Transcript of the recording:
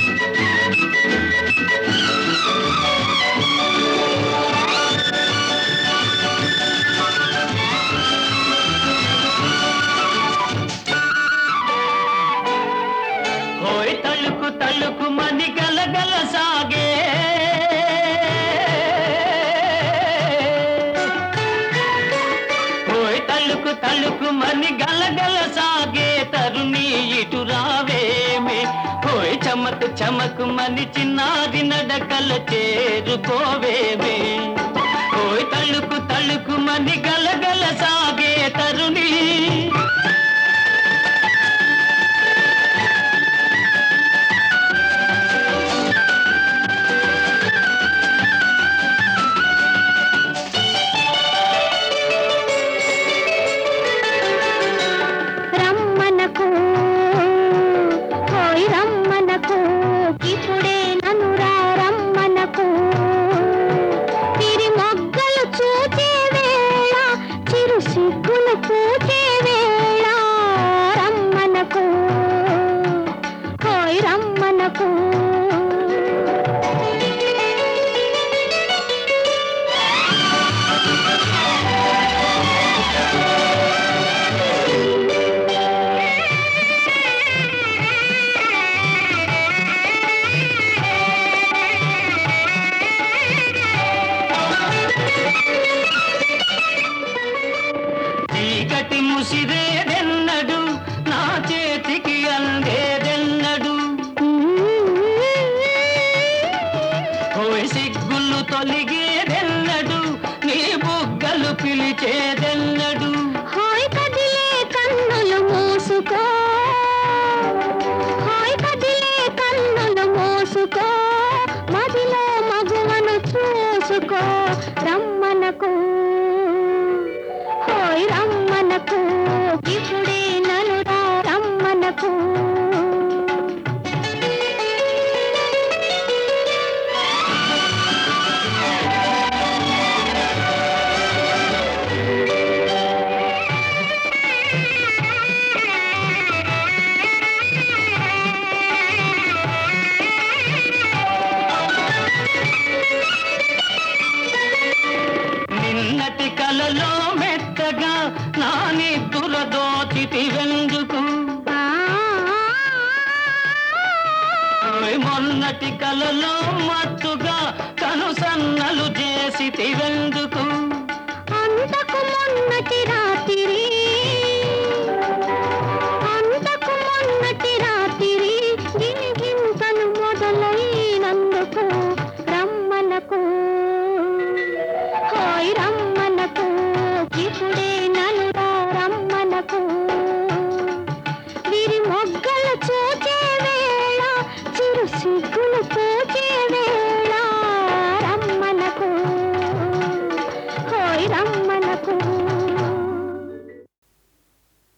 హోయ్ తలుకు తలుకు మని గలగల సాగే హోయ్ తలుకు తలుకు మని గలగల సాగే తరుణి ఇటు రావేమే హోయ్ చమకు చమకు మని చిన్నాది నడకల చేరుకోవేమే హోయ్ తలుకు తలుకు మని గలగల సాగే తరుణి రమ్మనకు హోయ్ రమ్మనకు ఇప్పుడే నన్ను రా రమ్మనకు తిరి మొగ్గలు చూచే వేళ చిరు సిగ్గులు పూచే వేళ రమ్మనకు హోయ్ రమ్మనకు చీకటి ముసిరేదెన్నడు నా చేతికి అందేదెన్నడు ఓయ్ సిగ్గులు తొలిగేదెన్నడు నీ బుగ్గలు పిలిచేదెన్నడు హాయ్ కదిలే కన్నులు మూసుకో హాయ్ కదిలే కన్నులు మూసుకో మదిలో మగువను చూసుకో రమ్మనకు హాయ్ రమ్మనకు ఇప్పుడే నన్ను రా రమ్మనకు నిన్నటి కలలో మెత్తగా నా నిద్దుల దోచితి వెందుకు ఆ ఓయ్ మొన్నటి కలలో మత్తుగా కనుసన్నలు చేసి వెందుకు అంతకు మొన్నటి రాత్రి